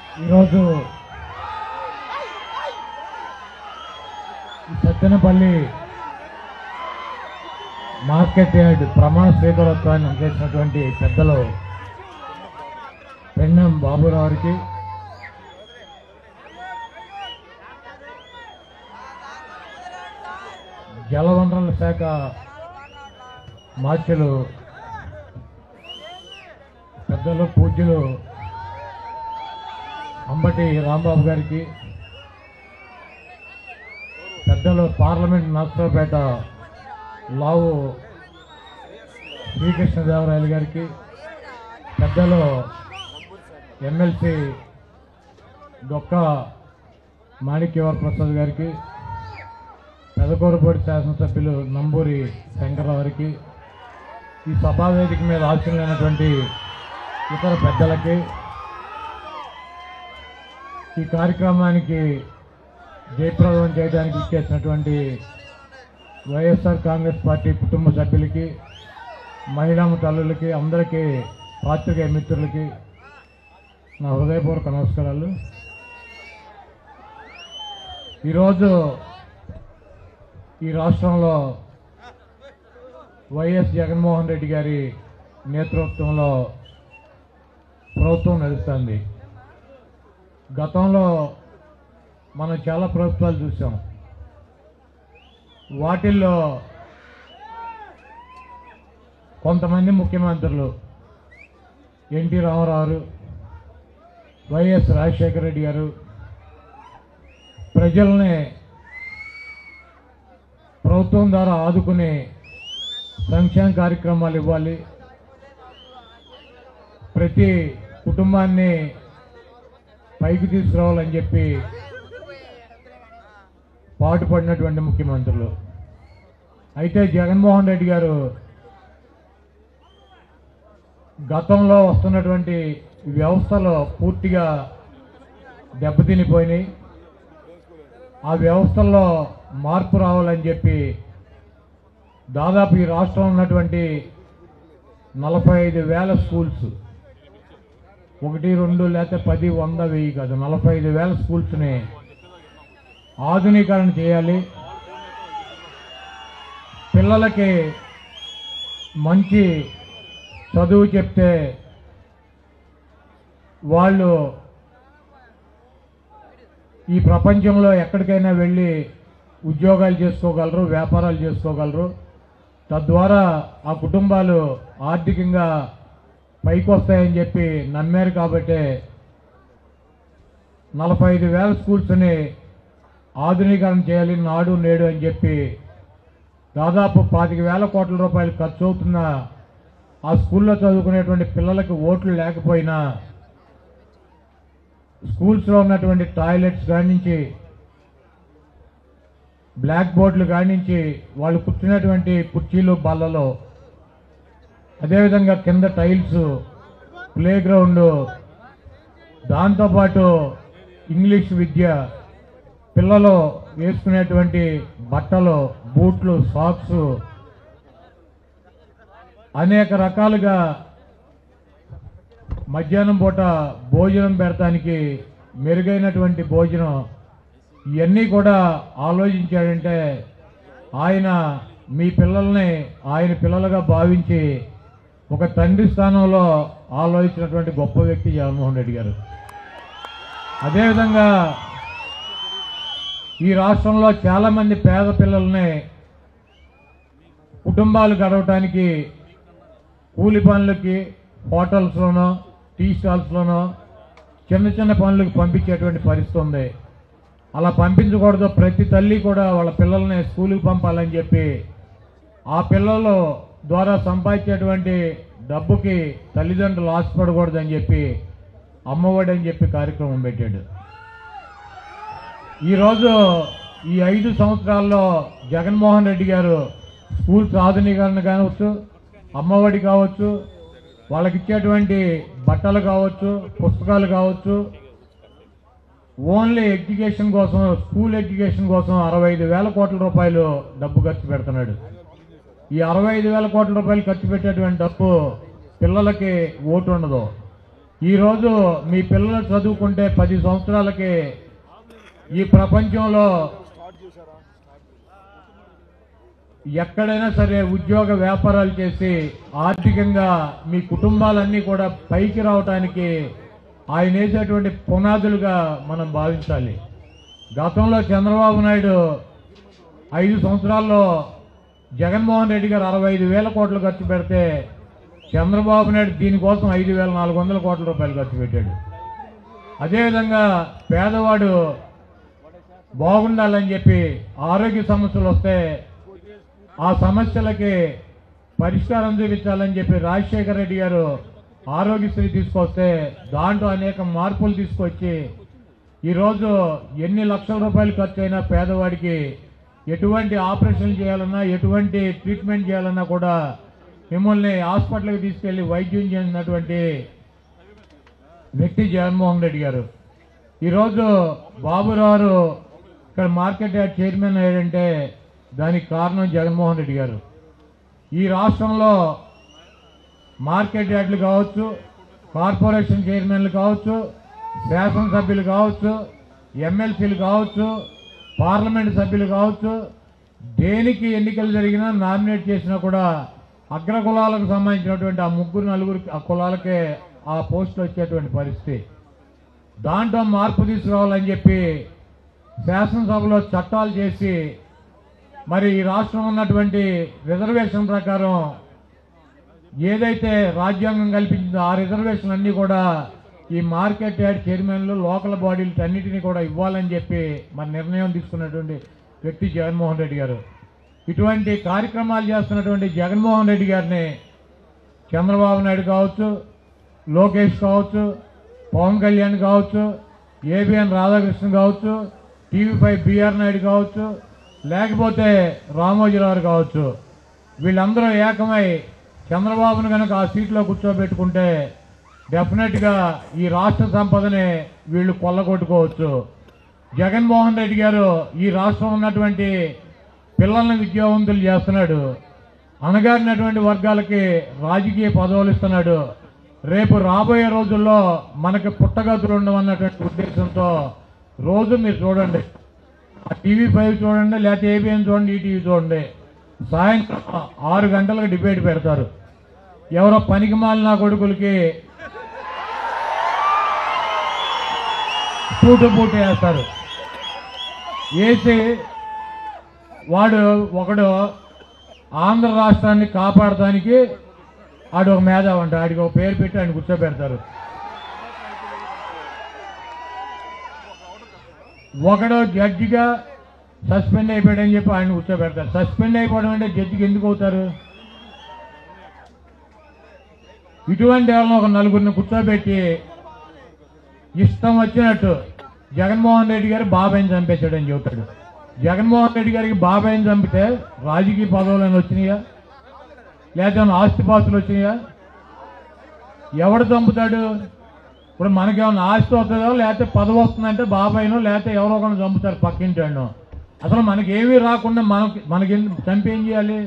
ఈరోజు ఈ Sattenapalli market yard ప్రమాణ స్వీకారోత్సవాన్ని అందజేసినటువంటి పెద్దలు పెన్నం బాబురావుకి జలవనరుల శాఖ మార్చులు పెద్దలు పూజ్యులు అంబటి రాంబాబు గారికి పెద్దలు పార్లమెంట్ నర్సరావుపేట లావు శ్రీకృష్ణదేవరాయలు గారికి పెద్దలు ఎమ్మెల్సీ డొక్క మాణిక్యవర ప్రసాద్ గారికి పెదకూరపూడి శాసనసభ్యులు నంబూరి శంకర్రావు గారికి ఈ సభావేదిక మీద ఆశీనులైనటువంటి ఇతర పెద్దలకి ఈ కార్యక్రమానికి జయప్రదం చేయడానికి ఇచ్చేసినటువంటి వైఎస్ఆర్ కాంగ్రెస్ పార్టీ కుటుంబ సభ్యులకి మహిళా తల్లులకి అందరికీ పాత్రికేయ మిత్రులకి నా హృదయపూర్వక నమస్కారాలు ఈరోజు ఈ రాష్ట్రంలో వైఎస్ జగన్మోహన్ రెడ్డి గారి నేతృత్వంలో ప్రభుత్వం నడుస్తుంది గతంలో మనం చాలా ప్రభుత్వాలు చూసాం వాటిల్లో కొంతమంది ముఖ్యమంత్రులు ఎన్టీ రామారావు వైఎస్ రాజశేఖర రెడ్డి గారు ప్రజల్ని ప్రభుత్వం ద్వారా ఆదుకునే సంక్షేమ కార్యక్రమాలు ఇవ్వాలి ప్రతి కుటుంబాన్ని పైకి తీసుకురావాలని చెప్పి పాటుపడినటువంటి ముఖ్యమంత్రులు అయితే జగన్మోహన్ రెడ్డి గారు గతంలో వస్తున్నటువంటి వ్యవస్థలో పూర్తిగా దెబ్బతినిపోయినాయి ఆ వ్యవస్థల్లో మార్పు రావాలని చెప్పి దాదాపు ఈ రాష్ట్రంలో ఉన్నటువంటి నలభై ఐదు వేల స్కూల్స్ ఒకటి రెండు లేకపోతే పది వంద వెయ్యి కాదు నలభై ఐదు వేల స్కూల్స్ని ఆధునీకరణ చేయాలి పిల్లలకి మంచి చదువు చెప్తే వాళ్ళు ఈ ప్రపంచంలో ఎక్కడికైనా వెళ్ళి ఉద్యోగాలు చేసుకోగలరు వ్యాపారాలు చేసుకోగలరు తద్వారా ఆ కుటుంబాలు ఆర్థికంగా పైకి వస్తాయని చెప్పి నమ్మారు కాబట్టి నలభై ఐదు వేల స్కూల్స్ని ఆధునీకరణ చేయాలి నాడు నేడు అని చెప్పి దాదాపు పాతిక వేల కోట్ల రూపాయలు ఖర్చు అవుతున్న ఆ స్కూల్లో చదువుకునేటువంటి పిల్లలకి ఓట్లు లేకపోయినా స్కూల్స్లో ఉన్నటువంటి టాయిలెట్స్ కానించి బ్లాక్ బోర్డులు కానించి వాళ్ళు కూర్చున్నటువంటి కుర్చీలు బల్లలో అదేవిధంగా కింద టైల్స్ ప్లే గ్రౌండ్ దాంతోపాటు ఇంగ్లీష్ విద్య పిల్లలు వేసుకునేటువంటి బట్టలు బూట్లు సాక్స్ అనేక రకాలుగా మధ్యాహ్నం పూట భోజనం పెడతానికి మెరుగైనటువంటి భోజనం ఇవన్నీ కూడా ఆలోచించాడంటే ఆయన మీ పిల్లల్ని ఆయన పిల్లలుగా భావించి ఒక తండ్రి స్థానంలో ఆలోచించినటువంటి గొప్ప వ్యక్తి జగన్మోహన్ రెడ్డి గారు అదేవిధంగా ఈ రాష్ట్రంలో చాలామంది పేద పిల్లల్ని కుటుంబాలు గడవటానికి కూలి పనులకి హోటల్స్లోనో టీ స్టాల్స్లోనో చిన్న చిన్న పనులకు పంపించేటువంటి పరిస్థితి ఉంది అలా పంపించకూడదు ప్రతి తల్లి కూడా వాళ్ళ పిల్లల్ని స్కూల్కి పంపాలని చెప్పి ఆ పిల్లలు ద్వారా సంపాదించేటువంటి డబ్బుకి తల్లిదండ్రులు ఆశపడకూడదని చెప్పి అమ్మఒడి అని చెప్పి కార్యక్రమం పెట్టాడు ఈరోజు ఈ ఐదు సంవత్సరాల్లో జగన్మోహన్ రెడ్డి గారు స్కూల్స్ ఆధునీకరణ కావచ్చు అమ్మఒడి కావచ్చు వాళ్ళకి ఇచ్చేటువంటి బట్టలు కావచ్చు పుస్తకాలు కావచ్చు ఓన్లీ ఎడ్యుకేషన్ కోసం స్కూల్ ఎడ్యుకేషన్ కోసం అరవై ఐదు వేల కోట్ల రూపాయలు డబ్బు ఖర్చు పెడుతున్నాడు ఈ అరవై ఐదు వేల కోట్ల రూపాయలు ఖర్చు పెట్టేటువంటి డబ్బు పిల్లలకి ఓటు ఉండదు ఈరోజు మీ పిల్లలు చదువుకుంటే పది సంవత్సరాలకి ఈ ప్రపంచంలో ఎక్కడైనా సరే ఉద్యోగ వ్యాపారాలు చేసి ఆర్థికంగా మీ కుటుంబాలన్నీ కూడా పైకి రావటానికి ఆయన వేసేటువంటి పునాదులుగా మనం భావించాలి గతంలో చంద్రబాబు నాయుడు ఐదు సంవత్సరాల్లో జగన్మోహన్ రెడ్డి గారు అరవై ఐదు వేల కోట్లు ఖర్చు పెడితే చంద్రబాబు నాయుడు దీనికోసం ఐదు వేల నాలుగు వందల కోట్ల రూపాయలు ఖర్చు పెట్టాడు అదేవిధంగా పేదవాడు బాగుండాలని చెప్పి ఆరోగ్య సమస్యలు వస్తే ఆ సమస్యలకి పరిష్కారం చూపించాలని చెప్పి రాజశేఖర రెడ్డి గారు ఆరోగ్యశ్రీ తీసుకొస్తే దాంట్లో అనేక మార్పులు తీసుకొచ్చి ఈరోజు ఎన్ని లక్షల రూపాయలు ఖర్చు అయినా పేదవాడికి ఎటువంటి ఆపరేషన్ చేయాలన్నా ఎటువంటి ట్రీట్మెంట్ చేయాలన్నా కూడా మిమ్మల్ని హాస్పిటల్కి తీసుకెళ్లి వైద్యం చేసినటువంటి వ్యక్తి జగన్మోహన్ రెడ్డి గారు ఈరోజు బాబురావు ఇక్కడ మార్కెట్ యార్డ్ చైర్మన్ అయ్యాడంటే దానికి కారణం జగన్మోహన్ రెడ్డి గారు ఈ రాష్ట్రంలో మార్కెట్ యార్డ్లు కావచ్చు కార్పొరేషన్ చైర్మన్లు కావచ్చు శాసనసభ్యులు కావచ్చు ఎమ్మెల్సీలు కావచ్చు పార్లమెంట్ సభ్యులు కావచ్చు దేనికి ఎన్నికలు జరిగినా నామినేట్ చేసినా కూడా అగ్ర కులాలకు సంబంధించినటువంటి ఆ ముగ్గురు నలుగురు ఆ కులాలకే ఆ పోస్టులు వచ్చేటువంటి పరిస్థితి దాంట్లో మార్పు తీసుకురావాలని చెప్పి శాసనసభలో చట్టాలు చేసి మరి ఈ రాష్ట్రం ఉన్నటువంటి రిజర్వేషన్ ప్రకారం ఏదైతే రాజ్యాంగం కల్పించిందో ఆ రిజర్వేషన్ అన్ని కూడా ఈ మార్కెట్ యార్డ్ చైర్మన్లు లోకల్ బాడీలు అన్నిటినీ కూడా ఇవ్వాలని చెప్పి మరి నిర్ణయం తీసుకున్నటువంటి వ్యక్తి జగన్మోహన్ రెడ్డి గారు ఇటువంటి కార్యక్రమాలు చేస్తున్నటువంటి జగన్మోహన్ రెడ్డి గారిని చంద్రబాబు నాయుడు కావచ్చు లోకేష్ కావచ్చు పవన్ కళ్యాణ్ కావచ్చు ఏబిఎన్ రాధాకృష్ణ కావచ్చు టీవీ ఫైవ్ బిఆర్ నాయుడు కావచ్చు లేకపోతే రామోజీరావు కావచ్చు వీళ్ళందరూ ఏకమై చంద్రబాబును కనుక ఆ సీట్లో కూర్చోబెట్టుకుంటే డెఫినెట్గా ఈ రాష్ట్ర సంపదని వీళ్ళు కొల్లగొట్టుకోవచ్చు జగన్మోహన్ రెడ్డి గారు ఈ రాష్ట్రం ఉన్నటువంటి పిల్లల్ని విద్యావంతులు చేస్తున్నాడు అణగారినటువంటి వర్గాలకి రాజకీయ పదవులు ఇస్తున్నాడు రేపు రాబోయే రోజుల్లో మనకి పుట్టగతులు ఉండవన్నటువంటి ఉద్దేశంతో రోజు మీరు చూడండి ఆ టీవీ ఫైవ్ చూడండి లేకపోతే ఏబిఎన్ చూడండి ఈటీవీ చూడండి సాయంత్రం ఆరు గంటలకు డిబేట్ పెడతారు ఎవరో పనికి మాలిన కొడుకులకి పూట పూట వేస్తారు వేసి వాడు ఒకడు ఆంధ్ర రాష్ట్రాన్ని కాపాడటానికి ఆడు ఒక మేధావి అంట ఆడికి ఒక పేరు పెట్టి ఆయన కూర్చోబెడతారు ఒకడు జడ్జిగా సస్పెండ్ అయిపోయాడని చెప్పి ఆయన కూర్చోబెడతారు సస్పెండ్ అయిపోవడం అంటే జడ్జికి ఎందుకు అవుతారు ఇటువంటి వాళ్ళని ఒక నలుగురిని కూర్చోబెట్టి ఇష్టం వచ్చినట్టు జగన్మోహన్ రెడ్డి గారు బాబాయిని చంపేశాడని చెబుతాడు జగన్మోహన్ రెడ్డి గారికి బాబాయిని చంపితే రాజకీయ పదవులను వచ్చినాయా లేకపోతే ఏమైనా ఆస్తిపాస్తులు వచ్చినాయా ఎవడు చంపుతాడు ఇప్పుడు మనకేమైనా ఆస్తి వస్తుందో లేకపోతే పదవి వస్తుందంటే బాబాయినో లేకపోతే ఎవరో ఒకరిని చంపుతారు పక్కింటాడు అసలు మనకేమీ రాకుండా మనకి మనకి చంపి ఏం చేయాలి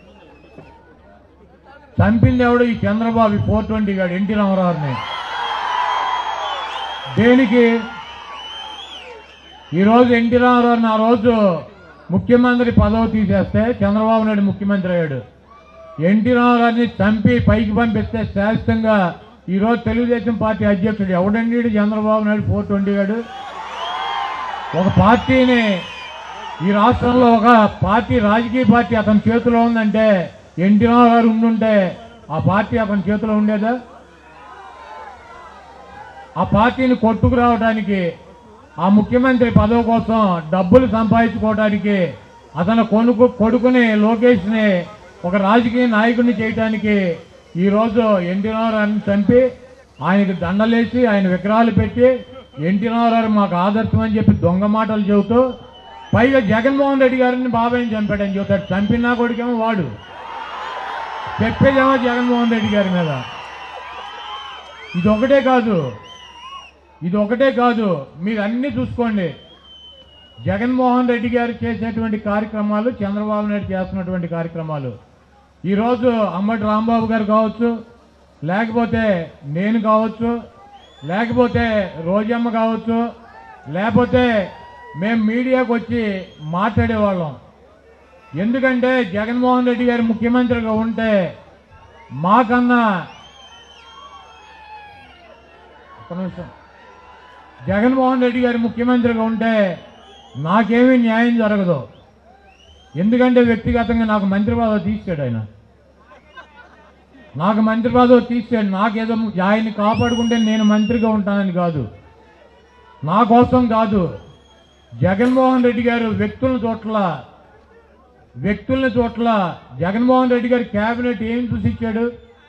చంపింది ఎవడు ఈ చంద్రబాబు ఫోర్ ట్వంటీ గాడు ఎన్టీ రామారావుని దేనికి ఈరోజు ఎన్టీ రామారావు ఆ రోజు ముఖ్యమంత్రి పదవి తీసేస్తే చంద్రబాబు నాయుడు ముఖ్యమంత్రి అయ్యాడు ఎన్టీ రామారావుని చంపి పైకి పంపిస్తే శాశ్వతంగా ఈరోజు తెలుగుదేశం పార్టీ అధ్యక్షుడు ఎవడండి ఈడు చంద్రబాబు నాయుడు ఫోర్ ట్వంటీ గాడు ఒక పార్టీని ఈ రాష్ట్రంలో ఒక పార్టీ రాజకీయ పార్టీ అతని చేతిలో ఉందంటే ఎన్టీ రామారావు ఉండుంటే ఆ పార్టీ అతని చేతిలో ఉండేదా ఆ పార్టీని కొట్టుకురావడానికి ఆ ముఖ్యమంత్రి పదవి కోసం డబ్బులు సంపాదించుకోవడానికి అతను కొనుక్కు కొడుకుని లోకేష్ని ఒక రాజకీయ నాయకుడిని చేయడానికి ఈరోజు ఎన్టీ రామారావుని చంపి ఆయనకి దండలేసి ఆయన విగ్రహాలు పెట్టి ఎన్టీ రామారావు మాకు ఆదర్శం అని చెప్పి దొంగ మాటలు చెబుతూ పైగా జగన్మోహన్ రెడ్డి గారిని బాబాయ్ని చంపాడని చెబుతాడు చంపినా కొడుకేమో వాడు చెప్పేదేమో జగన్మోహన్ రెడ్డి గారి మీద ఇది ఒకటే కాదు ఇది ఒకటే కాదు మీరు అన్ని చూసుకోండి జగన్మోహన్ రెడ్డి గారు చేసేటువంటి కార్యక్రమాలు చంద్రబాబు నాయుడు చేస్తున్నటువంటి కార్యక్రమాలు ఈరోజు అమ్మటి రాంబాబు గారు కావచ్చు లేకపోతే నేను కావచ్చు లేకపోతే రోజమ్మ కావచ్చు లేకపోతే మేము మీడియాకు వచ్చి మాట్లాడేవాళ్ళం ఎందుకంటే జగన్మోహన్ రెడ్డి గారు ముఖ్యమంత్రిగా ఉంటే మాకన్నా ఒక్క నిమిషం జగన్మోహన్ రెడ్డి గారు ముఖ్యమంత్రిగా ఉంటే నాకేమీ న్యాయం జరగదు ఎందుకంటే వ్యక్తిగతంగా నాకు మంత్రి పదవి తీసాడు ఆయన నాకు మంత్రి పదవి తీసాడు నాకేదో ఆయన్ని కాపాడుకుంటే నేను మంత్రిగా ఉంటానని కాదు నా కోసం కాదు జగన్మోహన్ రెడ్డి గారు వ్యక్తుల చోట్ల వ్యక్తుల చోట్ల జగన్మోహన్ రెడ్డి గారి కేబినెట్ ఏం చూసి ఇచ్చాడు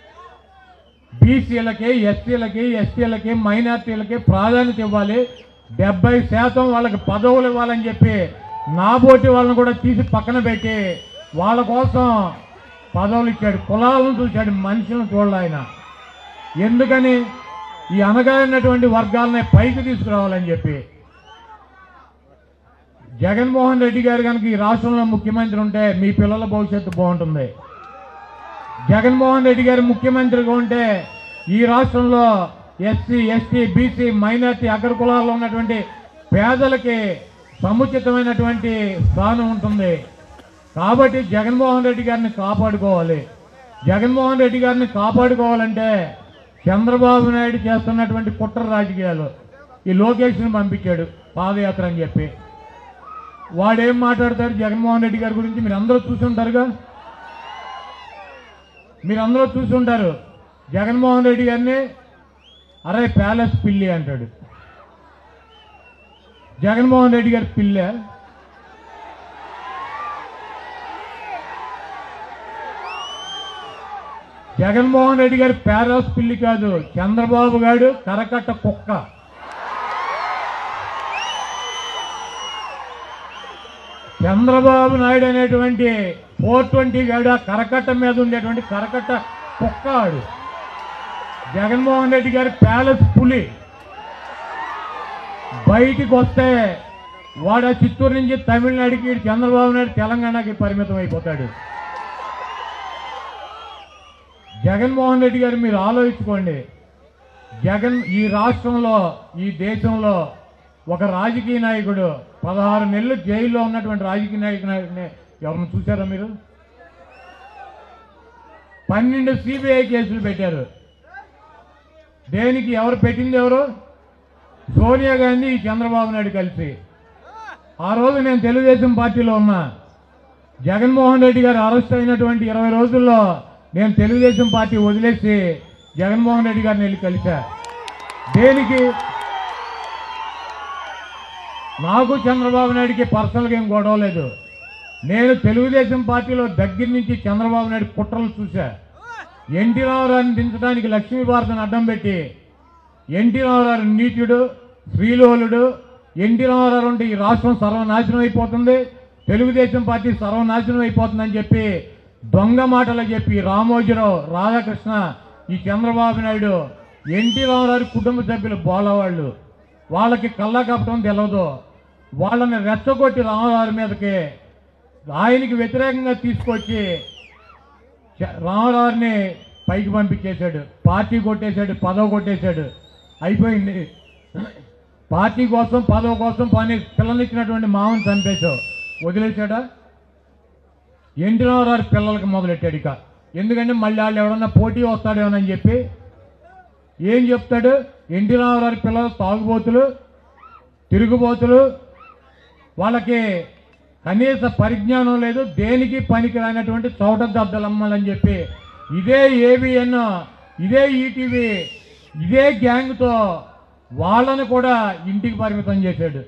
బీసీలకి ఎస్సీలకి ఎస్టీలకి మైనార్టీలకి ప్రాధాన్యత ఇవ్వాలి డెబ్బై శాతం వాళ్ళకి పదవులు ఇవ్వాలని చెప్పి నాబోటి వాళ్ళని కూడా తీసి పక్కన పెట్టి వాళ్ళ కోసం పదవులు ఇచ్చాడు కులాలను చూశాడు మనుషులను చూడాలి ఆయన ఎందుకని ఈ అనగారినటువంటి వర్గాలని పైకి తీసుకురావాలని చెప్పి జగన్మోహన్ రెడ్డి గారు కనుక ఈ రాష్ట్రంలో ముఖ్యమంత్రి ఉంటే మీ పిల్లల భవిష్యత్తు బాగుంటుంది జగన్మోహన్ రెడ్డి గారు ముఖ్యమంత్రిగా ఉంటే ఈ రాష్ట్రంలో ఎస్సీ ఎస్టీ బీసీ మైనార్టీ అగ్ర కులాల్లో ఉన్నటువంటి పేదలకి సముచితమైనటువంటి స్థానం ఉంటుంది కాబట్టి జగన్మోహన్ రెడ్డి గారిని కాపాడుకోవాలి జగన్మోహన్ రెడ్డి గారిని కాపాడుకోవాలంటే చంద్రబాబు నాయుడు చేస్తున్నటువంటి కుట్ర రాజకీయాలు ఈ లోకేష్ని పంపించాడు పాదయాత్ర అని చెప్పి వాడేం మాట్లాడతాడు జగన్మోహన్ రెడ్డి గారి గురించి మీరు అందరూ చూసుంటారుగా మీరు అందరూ చూసుంటారు జగన్మోహన్ రెడ్డి గారిని అరే ప్యాలెస్ పిల్లి అంటాడు జగన్మోహన్ రెడ్డి గారి పిల్ల జగన్మోహన్ రెడ్డి గారి ప్యాలెస్ పిల్లి కాదు చంద్రబాబు గారు కరకట్ట కుక్క చంద్రబాబు నాయుడు అనేటువంటి ఫోర్ ట్వంటీ గాడు ఆ కరకట్ట మీద ఉండేటువంటి కరకట్ట కుక్క ఆడు జగన్మోహన్ రెడ్డి గారి ప్యాలెస్ పులి బయటికి వస్తే వాడు ఆ చిత్తూరు నుంచి తమిళనాడుకి ఈడు చంద్రబాబు నాయుడు తెలంగాణకి పరిమితం అయిపోతాడు జగన్మోహన్ రెడ్డి గారు మీరు ఆలోచించుకోండి జగన్ ఈ రాష్ట్రంలో ఈ దేశంలో ఒక రాజకీయ నాయకుడు పదహారు నెలలు జైల్లో ఉన్నటువంటి రాజకీయ నాయకుడిని ఎవరిని చూసారా మీరు పన్నెండు సిబిఐ కేసులు పెట్టారు దేనికి ఎవరు పెట్టింది ఎవరు సోనియా గాంధీ చంద్రబాబు నాయుడు కలిసి ఆ రోజు నేను తెలుగుదేశం పార్టీలో ఉన్నా జగన్మోహన్ రెడ్డి గారు అరెస్ట్ అయినటువంటి ఇరవై రోజుల్లో నేను తెలుగుదేశం పార్టీ వదిలేసి జగన్మోహన్ రెడ్డి గారిని వెళ్ళి కలిసా దేనికి నాకు చంద్రబాబు నాయుడికి పర్సనల్గా ఏం గొడవ లేదు నేను తెలుగుదేశం పార్టీలో దగ్గర నుంచి చంద్రబాబు నాయుడు కుట్రలు చూశా ఎన్టీ రామారావుని దించడానికి లక్ష్మీభారతిని అడ్డం పెట్టి ఎన్టీ రామారావు నీచుడు శ్రీలోలుడు ఎన్టీ రామారావు ఉంటే ఈ రాష్ట్రం సర్వనాశనం అయిపోతుంది తెలుగుదేశం పార్టీ సర్వనాశనం అయిపోతుందని చెప్పి దొంగ మాటలు చెప్పి రామోజీరావు రాధాకృష్ణ ఈ చంద్రబాబు నాయుడు ఎన్టీ రామారావు కుటుంబ సభ్యులు బోలవాళ్ళు వాళ్ళకి కళ్ళ కప్పటం తెలియదు వాళ్ళని రెచ్చగొట్టి రామారావు మీదకి ఆయనకి వ్యతిరేకంగా తీసుకొచ్చి చ- రామారావుని పైకి పంపించేశాడు పార్టీ కొట్టేశాడు పదవి కొట్టేశాడు అయిపోయింది పార్టీ కోసం పదవి కోసం పని పిల్లనిచ్చినటువంటి మామని చంపేశావు వదిలేశాడా ఎన్టీ రామారావు పిల్లలకి మొదలెట్టాడు ఇక ఎందుకంటే మళ్ళీ వాళ్ళు ఎవడన్నా పోటీ వస్తాడేమోనని చెప్పి ఏం చెప్తాడు ఎన్టీ రామారావు పిల్లలు తాగుబోతులు తిరుగుబోతులు వాళ్ళకి కనీస పరిజ్ఞానం లేదు దేనికి పనికి రానటువంటి చౌట దద్దలమ్మలని చెప్పి ఇదే ఏబిఎన్ ఇదే ఈటీవీ ఇదే గ్యాంగ్తో వాళ్ళని కూడా ఇంటికి పరిమితం చేశాడు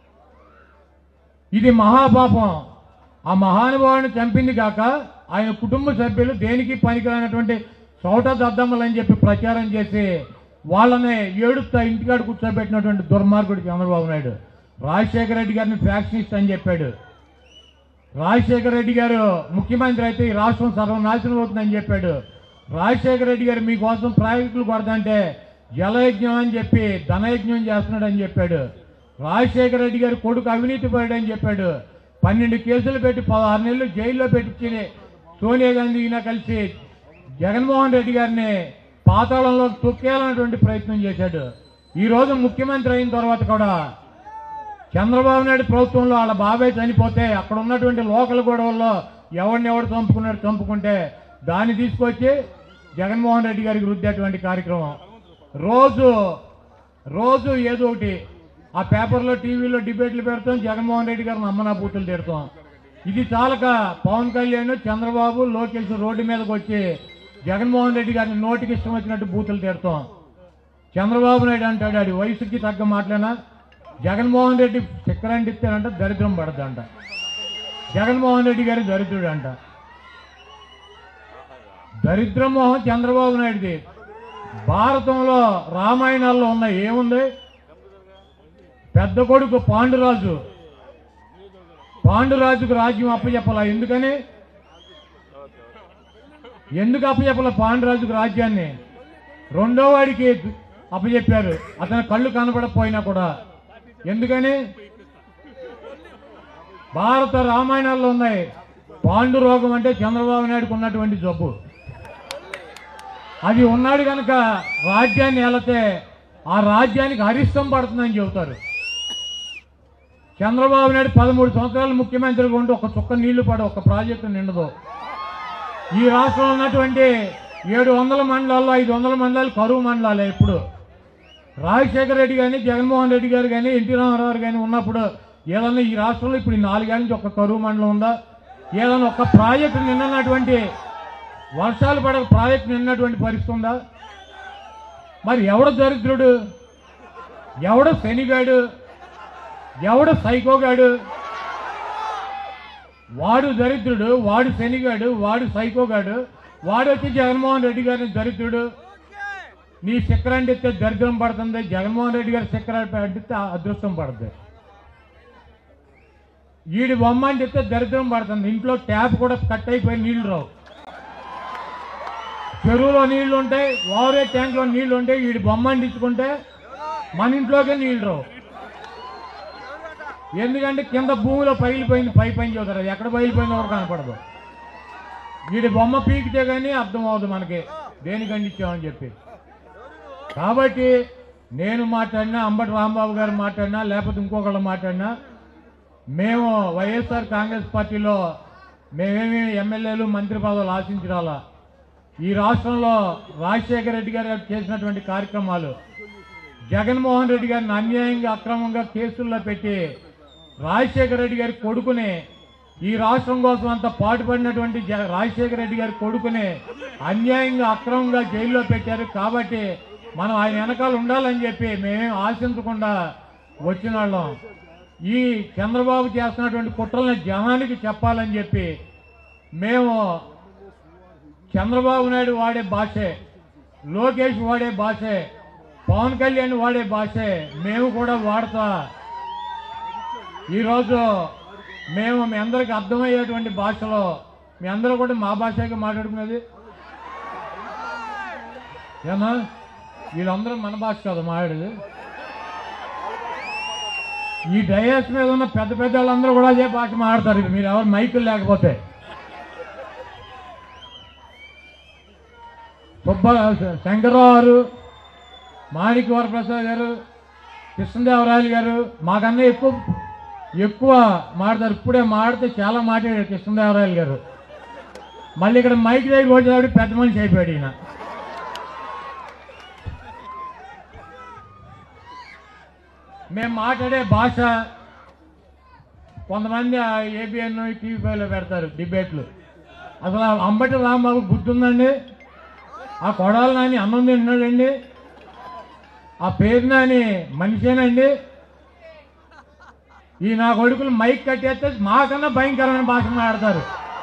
ఇది మహాపాపం ఆ మహానుభావుని చంపింది కాక ఆయన కుటుంబ సభ్యులు దేనికి పనికిరానటువంటి చౌట దద్దమ్మలని చెప్పి ప్రచారం చేసి వాళ్ళని ఏడుస్తా ఇంటికాడ కూర్చోబెట్టినటువంటి దుర్మార్గుడు చంద్రబాబు నాయుడు రాజశేఖర రెడ్డి గారిని ఫ్యాక్షనిస్ట్ అని చెప్పాడు రాజశేఖర రెడ్డి గారు ముఖ్యమంత్రి అయితే ఈ రాష్ట్రం సర్వనాశనం అవుతుందని చెప్పాడు రాజశేఖర రెడ్డి గారు మీకోసం ప్రాజెక్టులు కొడదంటే జలయజ్ఞం అని చెప్పి ధనయజ్ఞం చేస్తున్నాడు అని చెప్పాడు రాజశేఖర రెడ్డి గారు కొడుకు అవినీతి పరుడు అని చెప్పాడు పన్నెండు కేసులు పెట్టి పదహారు నెలలు జైల్లో పెట్టించి సోనియా గాంధీ ఈయన కలిసి జగన్మోహన్ రెడ్డి గారిని పాతాళంలో తొక్కేయాలన్నటువంటి ప్రయత్నం చేశాడు ఈ రోజు ముఖ్యమంత్రి అయిన తర్వాత కూడా చంద్రబాబు నాయుడు ప్రభుత్వంలో వాళ్ళ బాబాయ్ చనిపోతే అక్కడ ఉన్నటువంటి లోకల్ గొడవల్లో ఎవరిని ఎవరు చంపుకున్నాడు చంపుకుంటే దాన్ని తీసుకొచ్చి జగన్మోహన్ రెడ్డి గారికి రుద్దేటువంటి కార్యక్రమం రోజు రోజు ఏదో ఒకటి ఆ పేపర్లో టీవీలో డిబేట్లు పెడతాం జగన్మోహన్ రెడ్డి గారిని అమ్మనా బూతులు తిడతాం ఇది చాలక పవన్ కళ్యాణ్ చంద్రబాబు లోకేష్ రోడ్డు మీదకి వచ్చి జగన్మోహన్ రెడ్డి గారిని నోటికి ఇష్టం వచ్చినట్టు బూతులు తిడతాం చంద్రబాబు నాయుడు అంటాడు ఆడి వయసుకి తగ్గ మాటలేనా జగన్మోహన్ రెడ్డి చక్రాంటి ఇస్తానంట దరిద్రం పడదంట జగన్మోహన్ రెడ్డి గారి దరిద్రుడు అంట దరిద్ర మోహన్ చంద్రబాబు నాయుడుది భారతంలో రామాయణాల్లో ఉన్నాయి ఏముంది పెద్ద కొడుకు పాండురాజు పాండురాజుకు రాజ్యం అప్పచెప్పాల ఎందుకని ఎందుకు అప్పచెప్పాల పాండురాజుకు రాజ్యాన్ని రెండో వాడికి అప్పచెప్పారు అతని కళ్ళు కనపడకపోయినా కూడా ఎందుకని భారత రామాయణాల్లో ఉన్నాయి పాండు రోగం అంటే చంద్రబాబు నాయుడుకు ఉన్నటువంటి జబ్బు అది ఉన్నాడు కనుక రాజ్యాన్ని వెళితే ఆ రాజ్యానికి అరిష్టం పడుతుందని చెబుతారు చంద్రబాబు నాయుడు పదమూడు సంవత్సరాలు ముఖ్యమంత్రిగా ఉండి ఒక చుక్క నీళ్లు పడ ఒక ప్రాజెక్టు నిండదు ఈ రాష్ట్రంలో ఉన్నటువంటి ఏడు వందల మండలాల్లో ఐదు వందల మండలాలు కరువు మండలాలే ఇప్పుడు రాజశేఖర రెడ్డి కానీ జగన్మోహన్ రెడ్డి గారు కానీ ఎన్టీ రామారావు గారు కానీ ఉన్నప్పుడు ఏదన్నా ఈ రాష్ట్రంలో ఇప్పుడు ఈ నాలుగేళ్ళ నుంచి ఒక కరువు మండలం ఉందా ఏదన్నా ఒక ప్రాజెక్టు నిన్నటువంటి వర్షాలు పడే ప్రాజెక్టు నిన్నటువంటి పరిస్థితి ఉందా మరి ఎవడు దరిద్రుడు ఎవడు శనిగాడు ఎవడు సైకోగాడు వాడు దరిద్రుడు వాడు శనిగాడు వాడు సైకోగాడు వాడు వచ్చి జగన్మోహన్ రెడ్డి గారిని దరిద్రుడు నీ చక్రం అంటిస్తే దరిద్రం పడుతుంది జగన్మోహన్ రెడ్డి గారి చక్రం అంటిస్తే అదృష్టం పడుతుంది వీడి బొమ్మ అంటిస్తే దరిద్రం పడుతుంది ఇంట్లో ట్యాప్ కూడా కట్ అయిపోయి నీళ్లు రావు చెరువులో నీళ్లు ఉంటాయి ఓవరే ట్యాంక్లో నీళ్లు ఉంటాయి వీడి బొమ్మ అంటించుకుంటే మన ఇంట్లోకే నీళ్లు రావు ఎందుకంటే కింద భూమిలో పగిలిపోయింది పై పని చూస్తారు అది ఎక్కడ పగిలిపోయిందో కూడా కనపడదు వీడి బొమ్మ పీకితే కానీ అర్థం అవ్వదు మనకి దేనికి అందించామని చెప్పి కాబట్టి నేను మాట్లాడినా అంబటి రాంబాబు గారు మాట్లాడినా లేకపోతే ఇంకొకళ్ళు మాట్లాడినా మేము వైఎస్ఆర్ కాంగ్రెస్ పార్టీలో మేమేమి ఎమ్మెల్యేలు మంత్రి పదవులు ఆశించాలా ఈ రాష్ట్రంలో రాజశేఖర రెడ్డి గారు చేసినటువంటి కార్యక్రమాలు జగన్మోహన్ రెడ్డి గారిని అన్యాయంగా అక్రమంగా కేసుల్లో పెట్టి రాజశేఖర రెడ్డి గారి కొడుకుని ఈ రాష్ట్రం కోసం అంత పాటుపడినటువంటి జ- రాజశేఖర రెడ్డి గారి కొడుకుని అన్యాయంగా అక్రమంగా జైల్లో పెట్టారు కాబట్టి మనం ఆయన వెనకాల ఉండాలని చెప్పి మేమేం ఆశించకుండా వచ్చిన వాళ్ళం ఈ చంద్రబాబు చేస్తున్నటువంటి కుట్రల్ని జనానికి చెప్పాలని చెప్పి మేము చంద్రబాబు నాయుడు వాడే భాషే లోకేష్ వాడే భాషే పవన్ కళ్యాణ్ వాడే భాషే మేము కూడా వాడతా ఈరోజు మేము మీ అందరికి అర్థమయ్యేటువంటి భాషలో మీ అందరూ కూడా మా భాషగా మాట్లాడుకునేది ఏమా వీళ్ళందరూ మన భాష కాదు మాట్లాడేది ఈ డయాస్ మీద ఉన్న పెద్ద పెద్ద వాళ్ళందరూ కూడా అదే భాష మాట్లాడతారు మీరు ఎవరు మైకులు లేకపోతే సుబ్బ శంకర్రావు గారు మాణిక్ వరప్రసాద్ గారు కృష్ణదేవరాయలు గారు మాకన్నా ఎక్కువ ఎక్కువ మాడతారు ఇప్పుడే మాడితే చాలా మాట్లాడారు కృష్ణదేవరాయలు గారు మళ్ళీ ఇక్కడ మైక్ దగ్గర వచ్చేటప్పుడు పెద్ద మనిషి అయిపోయాడు ఈయన మేము మాట్లాడే భాష కొంతమంది ఏబిఎన్ టీవీలో పెడతారు డిబేట్లు అసలు ఆ అంబటి రాంబాబు బుద్ధి ఉందండి ఆ కొడాలి నాని అన్నం తింటున్నాడండి ఆ పేరు నాని మనిషేనండి ఈ నా కొడుకులు మైక్ కట్టేస్తే మాకన్నా భయంకరమైన భాష మాట్లాడతారు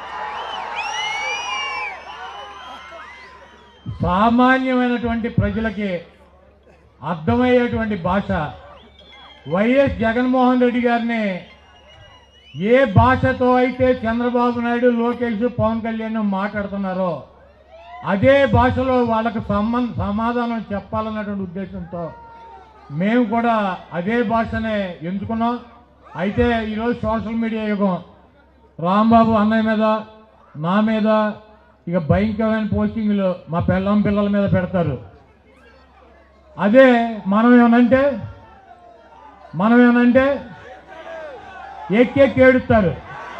సామాన్యమైనటువంటి ప్రజలకి అర్థమయ్యేటువంటి భాష వైఎస్ జగన్మోహన్ రెడ్డి గారిని ఏ భాషతో అయితే చంద్రబాబు నాయుడు లోకేష్ పవన్ కళ్యాణ్ మాట్లాడుతున్నారో అదే భాషలో వాళ్ళకు సంబంధ సమాధానం చెప్పాలన్నటువంటి ఉద్దేశంతో మేము కూడా అదే భాషనే ఎంచుకున్నాం అయితే ఈరోజు సోషల్ మీడియా యుగం రాంబాబు అన్నయ్య మీద నా మీద ఇక భయంకరమైన పోస్టింగ్లు మా పిల్లం పిల్లల మీద పెడతారు అదే మనం ఏమనంటే మనం ఏమనంటే ఎక్కెక్కి ఏడుస్తారు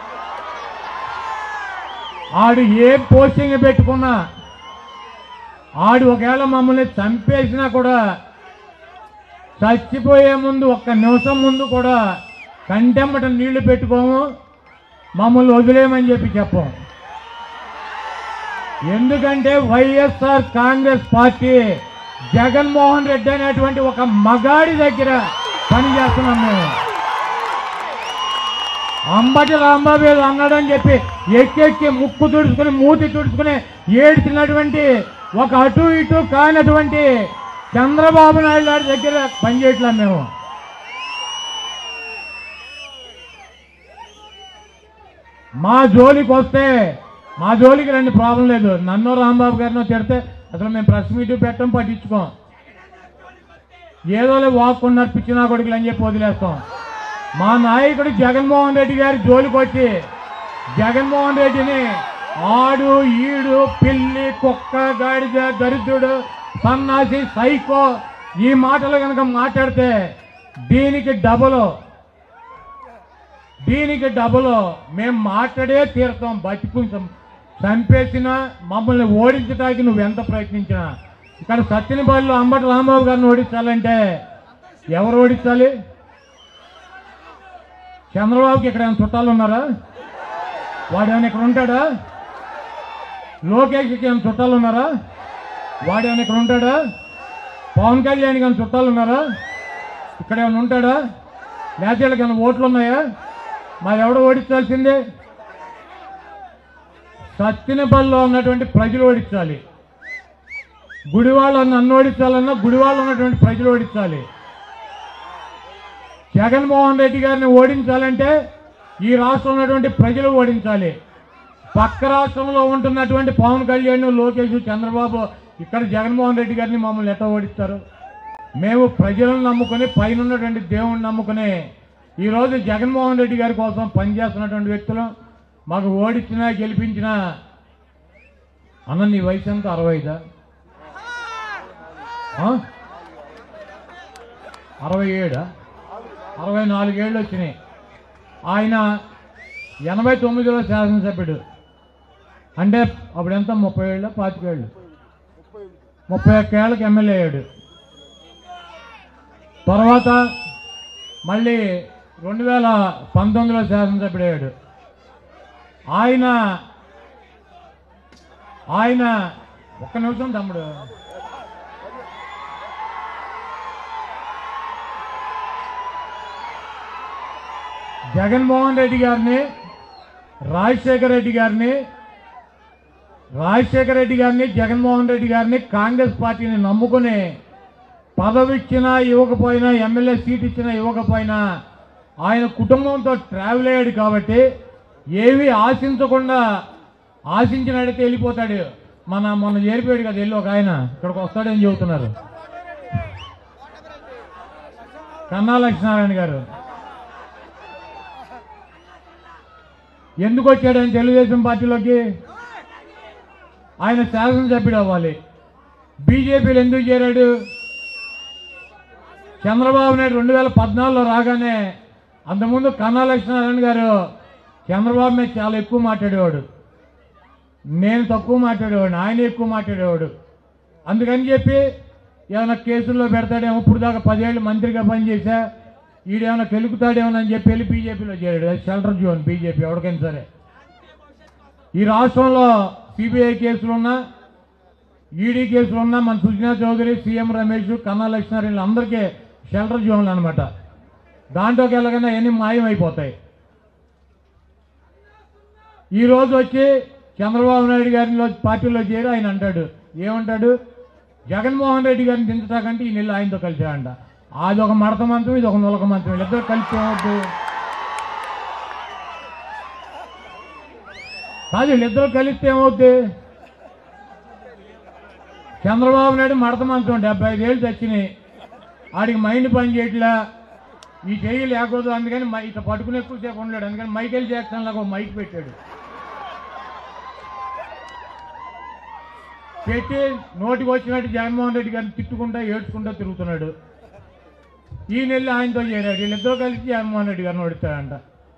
ఆడు ఏ పోస్టింగ్ పెట్టుకున్నా ఆడు ఒకవేళ మమ్మల్ని చంపేసినా కూడా చచ్చిపోయే ముందు ఒక్క నిమిషం ముందు కూడా కంటెమ్మట నీళ్లు పెట్టుకోము మమ్మల్ని వదిలేయమని చెప్పి చెప్పం ఎందుకంటే వైఎస్ఆర్ కాంగ్రెస్ పార్టీ జగన్మోహన్ రెడ్డి అనేటువంటి ఒక మగాడి దగ్గర పనిచేస్తున్నాం మేము అంబటి రాంబాబు ఏదో అన్నాడని చెప్పి ఎక్కెక్కి ముక్కు తుడుచుకుని మూతి తుడుచుకుని ఏడ్చినటువంటి ఒక అటు ఇటు కానటువంటి చంద్రబాబు నాయుడు గారి దగ్గర పనిచేయట్లేం మేము మా జోలికి వస్తే మా జోలికి రండి ప్రాబ్లం లేదు నన్ను రాంబాబు గారినో తిడితే అసలు మేము ప్రెస్ మీట్ పెట్టం పట్టించుకోం ఏదోలే వాక్కున్నారు పిచ్చినా కొడుకులు అని చెప్పి వదిలేస్తాం మా నాయకుడు జగన్మోహన్ రెడ్డి గారి జోలికి వచ్చి జగన్మోహన్ రెడ్డిని ఆడు ఈడు పిల్లి కుక్క గాడిద దరిద్రుడు సన్నాసి సైకో ఈ మాటలు కనుక మాట్లాడితే దీనికి డబుల్ దీనికి డబుల్ మేము మాట్లాడే తీరుతాం బతికుంటాం చంపేసినా మమ్మల్ని ఓడించడానికి నువ్వు ఎంత ప్రయత్నించినా ఇక్కడ సత్యనపల్లిలో అంబటి రాంబాబు గారిని ఓడించాలంటే ఎవరు ఓడించాలి చంద్రబాబుకి ఇక్కడ ఏమైనా చుట్టాలు ఉన్నారా వాడు ఏమైనా ఇక్కడ ఉంటాడా లోకేష్కి ఏమైనా చుట్టాలు ఉన్నారా వాడు ఏమైనా ఇక్కడ ఉంటాడా పవన్ కళ్యాణ్కి ఏమైనా చుట్టాలు ఉన్నారా ఇక్కడ ఏమైనా ఉంటాడా లేకపోతే వీళ్ళకి ఏమైనా ఓట్లు ఉన్నాయా మరి ఎవడు ఓడించాల్సిందే సత్తినపల్లిలో ఉన్నటువంటి ప్రజలు ఓడించాలి గుడివాళ్ళు నన్ను ఓడించాలన్నా గుడివాళ్ళు ఉన్నటువంటి ప్రజలు ఓడించాలి జగన్మోహన్ రెడ్డి గారిని ఓడించాలంటే ఈ రాష్ట్రంలో ఉన్నటువంటి ప్రజలు ఓడించాలి పక్క రాష్ట్రంలో ఉంటున్నటువంటి పవన్ కళ్యాణ్ లోకేష్ చంద్రబాబు ఇక్కడ జగన్మోహన్ రెడ్డి గారిని మమ్మల్ని ఎట్లా ఓడిస్తారు మేము ప్రజలను నమ్ముకొని పైన ఉన్నటువంటి దేవుణ్ణి నమ్ముకుని ఈరోజు జగన్మోహన్ రెడ్డి గారి కోసం పనిచేస్తున్నటువంటి వ్యక్తులు మాకు ఓడించినా గెలిపించినా అన్న నీ వయసు ఎంత అరవై ఐదా ఆ? అరవై ఏడా అరవై నాలుగేళ్ళు వచ్చినాయి ఆయన ఎనభై తొమ్మిదిలో శాసనసభ్యుడు అంటే అప్పుడు ఎంత ముప్పై ఏళ్ళ పాతికేళ్ళు ముప్పై ఒక్క ఏళ్ళకి ఎమ్మెల్యే అయ్యాడు తర్వాత మళ్ళీ రెండు వేల పంతొమ్మిదిలో శాసనసభ్యుడు అయ్యాడు ఆయన ఆయన ఒక్క నిమిషం తమ్ముడు జగన్మోహన్ రెడ్డి గారిని రాజశేఖర రెడ్డి గారిని రాజశేఖర రెడ్డి గారిని జగన్మోహన్ రెడ్డి గారిని కాంగ్రెస్ పార్టీని నమ్ముకుని పదవి ఇచ్చినా ఇవ్వకపోయినా ఎమ్మెల్యే సీట్ ఇచ్చినా ఇవ్వకపోయినా ఆయన కుటుంబంతో ట్రావెల్ అయ్యాడు కాబట్టి ఏమీ ఆశించకుండా ఆశించినట్టయితే వెళ్ళిపోతాడు మన మొన్న చేరిపోయాడు కదా వెళ్ళి ఒక ఆయన ఇక్కడికి వస్తాడని చెబుతున్నారు కన్నా లక్ష్మీనారాయణ గారు ఎందుకు వచ్చాడు ఆయన తెలుగుదేశం పార్టీలోకి ఆయన శాసనసభ్యుడు అవ్వాలి బీజేపీలో ఎందుకు చేరాడు చంద్రబాబు నాయుడు రెండు వేల పద్నాలుగులో రాగానే అంతకుముందు కన్నా లక్ష్మీనారాయణ గారు చంద్రబాబు మీద చాలా ఎక్కువ మాట్లాడేవాడు నేను తక్కువ మాట్లాడేవాడు ఆయన ఎక్కువ మాట్లాడేవాడు అందుకని చెప్పి ఏమైనా కేసుల్లో పెడతాడేమో ఇప్పుడు దాకా పదేళ్ళు మంత్రిగా పనిచేశా ఈడేమైనా కెలుకుతాడేమో అని చెప్పి వెళ్ళి బీజేపీలో చేరాడు అది షెల్టర్ జోన్ బీజేపీ ఎవరికైనా సరే ఈ రాష్ట్రంలో సిబిఐ కేసులు ఉన్నా ఈడీ కేసులు ఉన్నా మన సుజనా చౌదరి సీఎం రమేష్ కన్నా లక్ష్మీనారాయణ అందరికీ షెల్టర్ జోన్లు అనమాట దాంట్లోకి వెళ్ళగానే అన్ని మాయం అయిపోతాయి ఈ రోజు వచ్చి చంద్రబాబు నాయుడు గారిలో పార్టీలో చేరి ఆయన అంటాడు ఏమంటాడు జగన్మోహన్ రెడ్డి గారిని దించటాకంటే ఈ నెల ఆయనతో కలిసి అంట అది ఒక మడత మంచం ఇది ఒక నులక మంచం వీళ్ళిద్దరు కలిసి ఏమవుద్దు కాదు వీళ్ళిద్దరు కలిస్తే ఏమవుద్ది చంద్రబాబు నాయుడు మడత మంచం డెబ్బై ఐదేళ్ళు తెచ్చినాయి ఆడికి మైండ్ పని చేయట్లా ఈ చెయ్యి లేకూడదు అందుకని మై- ఇట్లా పట్టుకుని ఎక్కువసేపు ఉండలేడు అందుకని మైకేల్ జాక్సన్ లాగా ఒక మైక్ పెట్టాడు పెట్టి నోటికి వచ్చినట్టు జగన్మోహన్ రెడ్డి గారిని తిట్టుకుంటా ఏడ్చుకుంటా తిరుగుతున్నాడు ఈయన వెళ్ళి ఆయనతో చేరాడు వీళ్ళిద్దరూ కలిసి జగన్మోహన్ రెడ్డి గారిని ఓడిస్తాడంట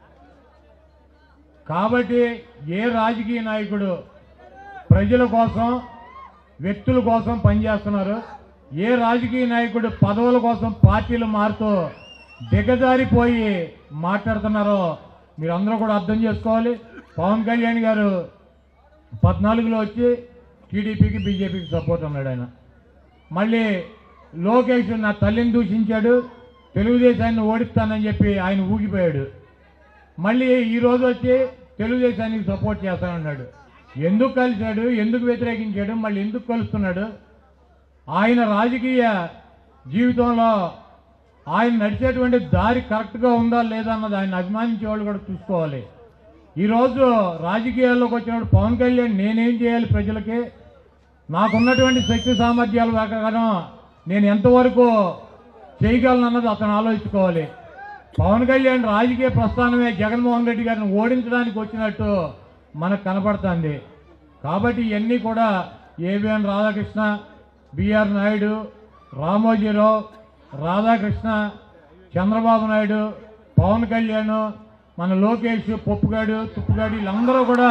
కాబట్టి ఏ రాజకీయ నాయకుడు ప్రజల కోసం వ్యక్తుల కోసం పనిచేస్తున్నారు ఏ రాజకీయ నాయకుడు పదవుల కోసం పార్టీలు మారుతూ దిగజారిపోయి మాట్లాడుతున్నారో మీరందరూ కూడా అర్థం చేసుకోవాలి పవన్ కళ్యాణ్ గారు పద్నాలుగులో వచ్చి టీడీపీకి బీజేపీకి సపోర్ట్ అన్నాడు ఆయన మళ్ళీ లోకేష్ నా తల్లిని దూషించాడు తెలుగుదేశాన్ని ఓడిస్తానని చెప్పి ఆయన ఊగిపోయాడు మళ్ళీ ఈ రోజు వచ్చి తెలుగుదేశానికి సపోర్ట్ చేస్తానన్నాడు ఎందుకు కలిశాడు ఎందుకు వ్యతిరేకించాడు మళ్ళీ ఎందుకు కలుస్తున్నాడు ఆయన రాజకీయ జీవితంలో ఆయన నడిచేటువంటి దారి కరెక్ట్గా ఉందా లేదా అన్నది ఆయన అభిమానించే వాళ్ళు కూడా చూసుకోవాలి ఈరోజు రాజకీయాల్లోకి వచ్చినప్పుడు పవన్ కళ్యాణ్ నేనేం చేయాలి ప్రజలకి నాకున్నటువంటి శక్తి సామర్థ్యాల ప్రకారం నేను ఎంతవరకు చేయగలను అన్నది అతను ఆలోచించుకోవాలి పవన్ కళ్యాణ్ రాజకీయ ప్రస్థానమే జగన్మోహన్ రెడ్డి గారిని ఓడించడానికి వచ్చినట్టు మనకు కనపడుతుంది కాబట్టి ఇవన్నీ కూడా ఏబిఎన్ రాధాకృష్ణ బిఆర్ నాయుడు రామోజీరావు రాధాకృష్ణ చంద్రబాబు నాయుడు పవన్ కళ్యాణ్ మన లోకేష్ పప్పుగాడు తుప్పుగాడు వీళ్ళందరూ కూడా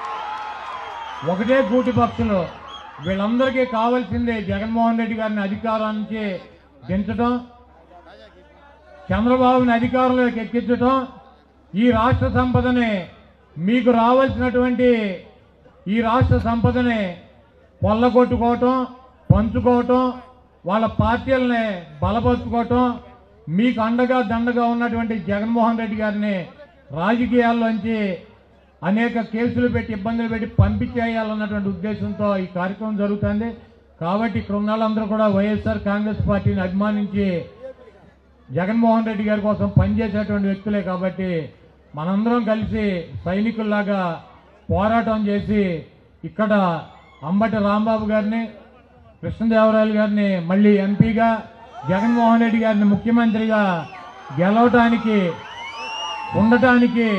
ఒకటే గూటి పక్షులు వీళ్ళందరికీ కావాల్సిందే జగన్మోహన్ రెడ్డి గారిని అధికారానికి దించడం చంద్రబాబుని అధికారంలోకి ఎక్కించడం ఈ రాష్ట్ర సంపదని మీకు రావాల్సినటువంటి ఈ రాష్ట్ర సంపదని పొల్లగొట్టుకోవటం పంచుకోవటం వాళ్ళ పార్టీలని బలపరుచుకోవటం మీకు అండగా దండగా ఉన్నటువంటి జగన్మోహన్ రెడ్డి గారిని రాజకీయాల్లోంచి అనేక కేసులు పెట్టి ఇబ్బందులు పెట్టి పంపించేయాలన్నటువంటి ఉద్దేశంతో ఈ కార్యక్రమం జరుగుతుంది కాబట్టి ఇక్కడ ఉన్న వాళ్ళందరూ కూడా వైఎస్ఆర్ కాంగ్రెస్ పార్టీని అభిమానించి జగన్మోహన్ రెడ్డి గారి కోసం పనిచేసేటువంటి వ్యక్తులే కాబట్టి మనందరం కలిసి సైనికుల్లాగా పోరాటం చేసి ఇక్కడ అంబటి రాంబాబు గారిని కృష్ణదేవరాయలు గారిని మళ్ళీ ఎంపీగా జగన్మోహన్ రెడ్డి గారిని ముఖ్యమంత్రిగా గెలవటానికి ఉండటానికి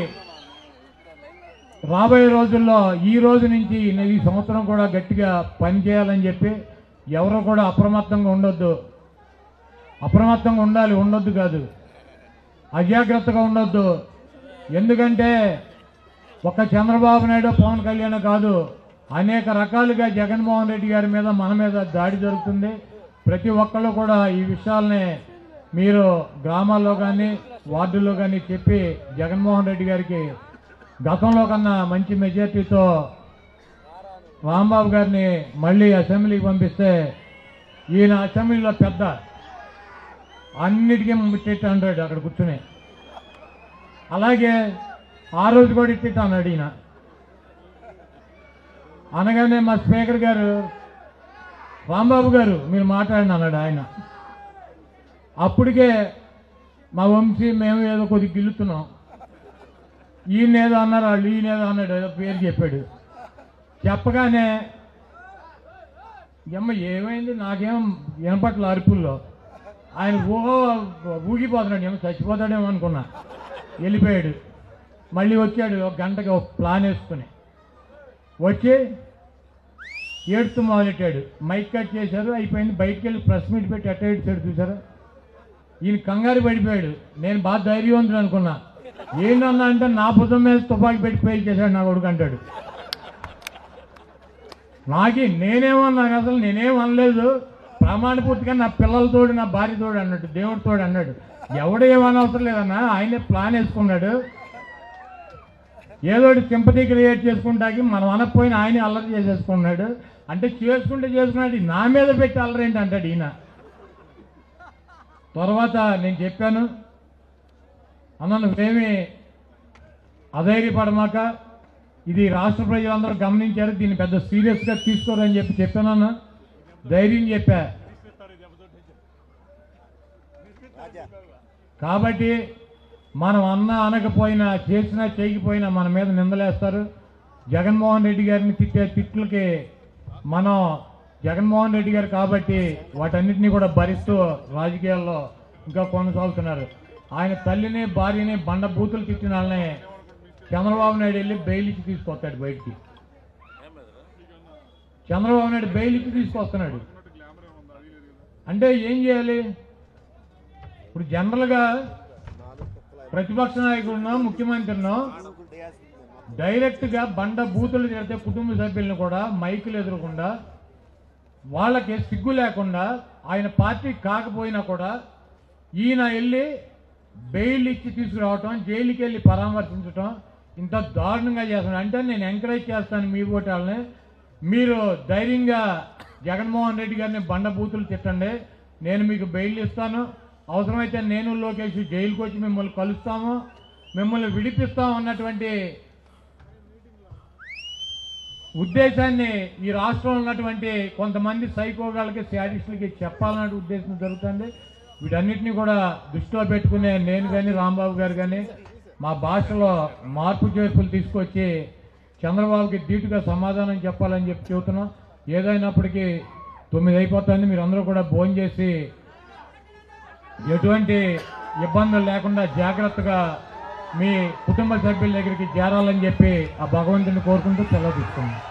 రాబోయే రోజుల్లో ఈ రోజు నుంచి ఈ సంవత్సరం కూడా గట్టిగా పనిచేయాలని చెప్పి ఎవరు కూడా అప్రమత్తంగా ఉండొద్దు అప్రమత్తంగా ఉండాలి ఉండొద్దు కాదు అజాగ్రత్తగా ఉండొద్దు ఎందుకంటే ఒక చంద్రబాబు నాయుడు పవన్ కళ్యాణ్ కాదు అనేక రకాలుగా జగన్మోహన్ రెడ్డి గారి మీద మన మీద దాడి జరుగుతుంది ప్రతి ఒక్కళ్ళు కూడా ఈ విషయాల్ని మీరు గ్రామాల్లో కానీ వార్డుల్లో కానీ చెప్పి జగన్మోహన్ రెడ్డి గారికి గతంలో కన్నా మంచి మెజార్టీతో రాంబాబు గారిని మళ్ళీ అసెంబ్లీకి పంపిస్తే ఈయన అసెంబ్లీలో పెద్ద అన్నిటికీ ముట్టేట్టు అంటాడు అక్కడ కూర్చుని అలాగే ఆ రోజు కూడా ఇట్టిట్టు అన్నాడు ఈయన అనగానే మా స్పీకర్ గారు రాంబాబు గారు మీరు మాట్లాడండి అన్నాడు ఆయన అప్పటికే మా వంశీ మేము ఏదో కొద్దిగా గిల్లుతున్నాం ఈయన ఏదో అన్నారు వాళ్ళు ఈయన ఏదో అన్నాడు ఏదో పేరు చెప్పాడు చెప్పగానే ఎమ్మ ఏమైంది నాకేం వినపట్ల అరుపుల్లో ఆయన ఊహ ఊగిపోతున్నాడు ఏమో చచ్చిపోతాడేమో అనుకున్నా వెళ్ళిపోయాడు మళ్ళీ వచ్చాడు ఒక గంటకి ఒక ప్లాన్ వేసుకుని వచ్చి ఏడుతూ మొదలెట్టాడు మైక్ కట్ చేశారు అయిపోయింది బయటికి వెళ్ళి ప్రెస్ మీట్ పెట్టి అట్ట ఏడ్చాడు చూసారా ఈయన కంగారు పడిపోయాడు నేను బాగా ధైర్యవంతుడు అనుకున్నా ఏంటన్నా అంటే నా భుజం మీద తుపాకీ పెట్టి పేల్ చేశాడు నా కొడుకు అంటాడు నాకి నేనేమన్నాను అసలు నేనేం అనలేదు ప్రమాణ పూర్తిగా నా పిల్లలతోడు నా భార్యతోడు అన్నట్టు దేవుడితోడు అన్నాడు ఎవడు ఏమనవసరం లేదన్నా ఆయనే ప్లాన్ వేసుకున్నాడు ఏదో సింపతి క్రియేట్ చేసుకుంటాకి మనం అనకపోయినా ఆయనే అల్లరి చేసేసుకున్నాడు అంటే చేసుకుంటే చేసుకున్నాడు నా మీద పెట్టి అల్లరి ఏంటి అంటాడు ఈయన తర్వాత నేను చెప్పాను అన్న నువ్వేమి అధైర్యపడమాక ఇది రాష్ట్ర ప్రజలందరూ గమనించారు దీన్ని పెద్ద సీరియస్గా తీసుకోరని చెప్పి చెప్పానన్న ధైర్యం చెప్పా కాబట్టి మనం అన్న అనకపోయినా చేసినా చేయకపోయినా మన మీద నిందలేస్తారు జగన్మోహన్ రెడ్డి గారిని తిట్టే తిట్లకి మనం జగన్మోహన్ రెడ్డి గారు కాబట్టి వాటన్నిటిని కూడా భరిస్తూ రాజకీయాల్లో ఇంకా కొనసాగుతున్నారు ఆయన తల్లిని భార్యని బండ బూతులు తిట్టిన వాళ్ళని చంద్రబాబు నాయుడు వెళ్ళి బెయిల్ ఇచ్చి తీసుకొస్తాడు బయటికి చంద్రబాబు నాయుడు బెయిల్ ఇచ్చి తీసుకొస్తున్నాడు అంటే ఏం చేయాలి ఇప్పుడు జనరల్గా ప్రతిపక్ష నాయకుడునో ముఖ్యమంత్రినో డైరెక్ట్ గా బండ బూతులు తిడితే కుటుంబ సభ్యులను కూడా మైకులు ఎదురకుండా వాళ్ళకి సిగ్గు లేకుండా ఆయన పార్టీ కాకపోయినా కూడా ఈయన వెళ్ళి బెయిల్ ఇచ్చి తీసుకురావటం జైలుకి వెళ్ళి పరామర్శించటం ఇంత దారుణంగా చేస్తున్నాడు అంటే నేను ఎంకరేజ్ చేస్తాను మీ ఓటాలని మీరు ధైర్యంగా జగన్మోహన్ రెడ్డి గారిని బండ బూతులు తిట్టండి నేను మీకు బెయిల్ ఇస్తాను అవసరమైతే నేను లోకేష్ జైలుకి వచ్చి మిమ్మల్ని కలుస్తాము మిమ్మల్ని విడిపిస్తాం అన్నటువంటి ఉద్దేశాన్ని ఈ రాష్ట్రంలో ఉన్నటువంటి కొంతమంది సైకోగాళ్ళకి శాడిస్టులకి చెప్పాలనే ఉద్దేశం జరుగుతుంది వీటన్నిటిని కూడా దృష్టిలో పెట్టుకునే నేను కానీ రాంబాబు గారు కానీ మా భాషలో మార్పు చేర్పులు తీసుకొచ్చి చంద్రబాబుకి ధీటుగా సమాధానం చెప్పాలని చెప్పి చెబుతున్నాం ఏదైనప్పటికీ తొమ్మిది అయిపోతుంది మీరు అందరూ కూడా భోజనం చేసి ఎటువంటి ఇబ్బందులు లేకుండా జాగ్రత్తగా మీ కుటుంబ సభ్యుల దగ్గరికి చేరాలని చెప్పి ఆ భగవంతుని కోరుకుంటూ సెలవు తీసుకున్నాం